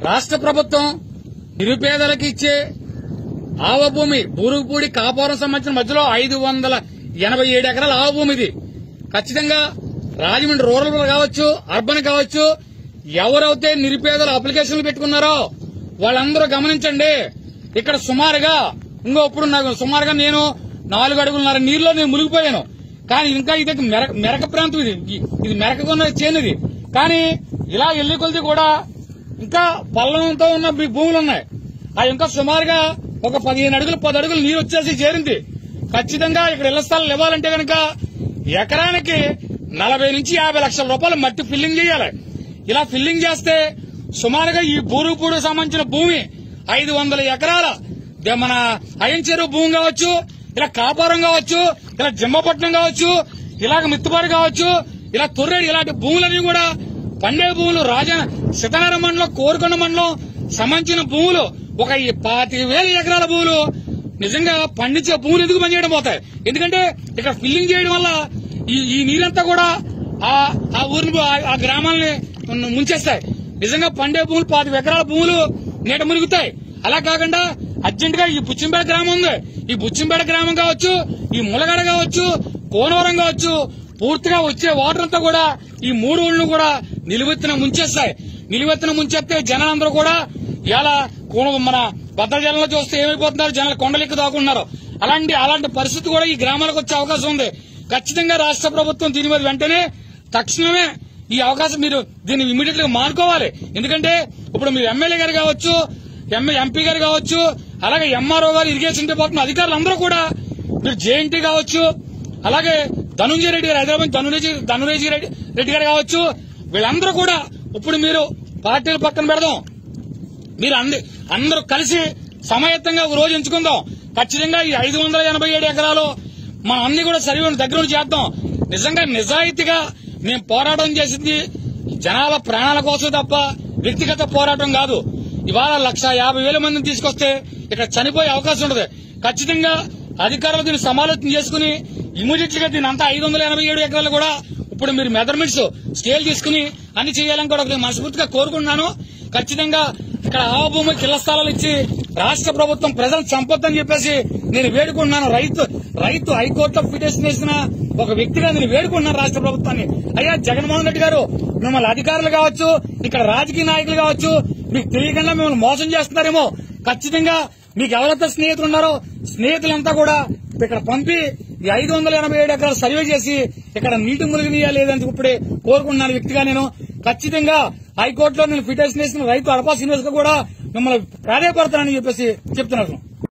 రాష్ట్ర ప్రభుత్వం నిరుపేదలకు ఇచ్చే ఆవ భూమి బూరుగుపూడి కాపురం సంబంధించిన మధ్యలో ఐదు వందల ఎనభై ఏడు ఎకరాల ఆవ భూమి ఇది ఖచ్చితంగా రాజమండ్రి రూరల్ కావచ్చు అర్బన్ కావచ్చు ఎవరైతే నిరుపేదలు అప్లికేషన్లు పెట్టుకున్నారో వాళ్ళందరూ గమనించండి ఇక్కడ సుమారుగా ఇంకో ఇప్పుడు నాకు సుమారుగా నేను నాలుగు అడుగులున్నర నీరులో నేను మునిగిపోయాను కానీ ఇంకా ఇది మెరక మెరక ప్రాంతం ఇది ఇది మెరకకున్న చేను ఇది కానీ ఇలా ఎల్లి కొలిది కూడా ఇంకా పల్లంతో ఉన్న మీ భూములు ఉన్నాయి ఆ ఇంకా సుమారుగా ఒక పదిహేను అడుగులు పది అడుగులు నీరు వచ్చేసి చేరింది ఖచ్చితంగా ఇక్కడ ఇళ్ల స్థలాలు ఇవ్వాలంటే కనుక ఎకరానికి నలభై నుంచి యాభై లక్షల రూపాయలు మట్టి ఫిల్లింగ్ చేయాలి ఇలా ఫిల్లింగ్ చేస్తే సుమారుగా ఈ బూరుగుపూడి సంబంధించిన భూమి ఐదు వందల ఎకరాల దే- మన అయం చెరువు భూమి కావచ్చు ఇలా కాపురం కావచ్చు ఇలా జిమ్మపట్నం కావచ్చు ఇలాగ మిత్తుబారు కావచ్చు ఇలా తొర్రేడు ఇలాంటి భూములన్నీ కూడా పండే భూములు రాజా సీతారామ మండలం కోరుకొండ మండలం సంబంధించిన భూములు ఒక ఈ పాతిక వేల ఎకరాల భూములు నిజంగా పండించే భూములు ఎందుకు పనిచేయడం పోతాయి ఎందుకంటే ఇక్కడ ఫిల్లింగ్ చేయడం వల్ల ఈ ఈ నీరంతా కూడా ఆ ఆ ఊరిని ఆ- ఆ గ్రామాలని ముంచేస్తాయి నిజంగా పండే భూములు పాతిక ఎకరాల భూములు నీట మునుగుతాయి అలా కాకుండా అర్జెంట్ గా ఈ బుచ్చింపేట గ్రామం ఉంది ఈ బుచ్చింపేట గ్రామం కావచ్చు ఈ ములగడ కావచ్చు కోనవరం కావచ్చు పూర్తిగా వచ్చే వాటర్ అంతా కూడా ఈ మూడు ఊళ్ళు కూడా నిలువెత్తిన ముంచేస్తాయి నిలువెత్తిన ముంచేస్తే జనాలందరూ కూడా ఇలా కోన- మన భద్రాచలంలో చూస్తే ఏమైపోతున్నారు జనాలు కొండలెక్కి దాక్కున్నారు అలాంటి అలాంటి పరిస్థితి కూడా ఈ గ్రామాలకు వచ్చే అవకాశం ఉంది ఖచ్చితంగా రాష్ట్ర ప్రభుత్వం దీని మీద వెంటనే తక్షణమే ఈ అవకాశం మీరు దీన్ని ఇమీడియట్ గా మానుకోవాలి ఎందుకంటే ఇప్పుడు మీరు ఎమ్మెల్యే గారు కావచ్చు ఎంఏ ఎంపీ గారు కావచ్చు అలాగే ఎంఆర్ఓ గారు ఇరిగేషన్ డిపార్ట్మెంట్ అధికారులు అందరూ కూడా మీరు జేఎన్టీ కావచ్చు అలాగే ధనుంజయ రెడ్డి గారు హైదరాబాద్ ధనురేజీ ధనురేజీ రెడ్డి రెడ్డి గారు కావచ్చు వీళ్ళందరూ కూడా ఇప్పుడు మీరు పార్టీలు పక్కన పెడదాం మీరు అంది అందరూ కలిసి సమయత్తంగా ఒక రోజు ఎంచుకుందాం ఖచ్చితంగా ఈ ఐదు వందల ఎనభై ఏడు ఎకరాలు మనం అన్ని కూడా సర్వే దగ్గర నుంచి చేద్దాం నిజంగా నిజాయితీగా మేము పోరాటం చేసింది జనాల ప్రాణాల కోసం తప్ప వ్యక్తిగత పోరాటం కాదు ఇవాళ లక్ష యాభై వేల మందిని తీసుకొస్తే ఇక్కడ చనిపోయే అవకాశం ఉండదు ఖచ్చితంగా అధికారులు దీన్ని సమాలోచన చేసుకుని ఇమీడియట్ గా దీని అంతా ఐదు వందల ఎనభై ఏడు ఎకరాలు కూడా ఇప్పుడు మీరు మెజర్మెంట్స్ స్కేల్ తీసుకుని అన్ని చేయాలని కూడా నేను మనస్ఫూర్తిగా కోరుకుంటున్నాను ఖచ్చితంగా ఇక్కడ ఆవ భూమికి ఇళ్ల స్థలాలు ఇచ్చి రాష్ట్ర ప్రభుత్వం ప్రజలను చంపొద్దని చెప్పేసి నేను వేడుకుంటున్నాను రైతు రైతు హైకోర్టులో పిటిషన్ వేసిన ఒక వ్యక్తిగా నేను వేడుకుంటున్నాను రాష్ట్ర ప్రభుత్వాన్ని అయ్యా జగన్మోహన్ రెడ్డి గారు మిమ్మల్ని అధికారులు కావచ్చు ఇక్కడ రాజకీయ నాయకులు కావచ్చు మీకు తెలియకుండా మిమ్మల్ని మోసం చేస్తున్నారేమో ఖచ్చితంగా మీకు ఎవరైతే స్నేహితులు ఉన్నారో స్నేహితులంతా కూడా ఇక్కడ పంపి ఈ ఐదు వందల ఎనభై ఏడు ఎకరాలు సర్వే చేసి ఇక్కడ నీటి మునిగినయా లేదని ఇప్పుడే కోరుకుంటున్నాను వ్యక్తిగా నేను ఖచ్చితంగా హైకోర్టులో నేను పిటిషన్ వేసిన రైతు అడపా శ్రీనివాస్ కూడా మిమ్మల్ని ప్రాధాయపడతానని చెప్పేసి చెప్తున్నాను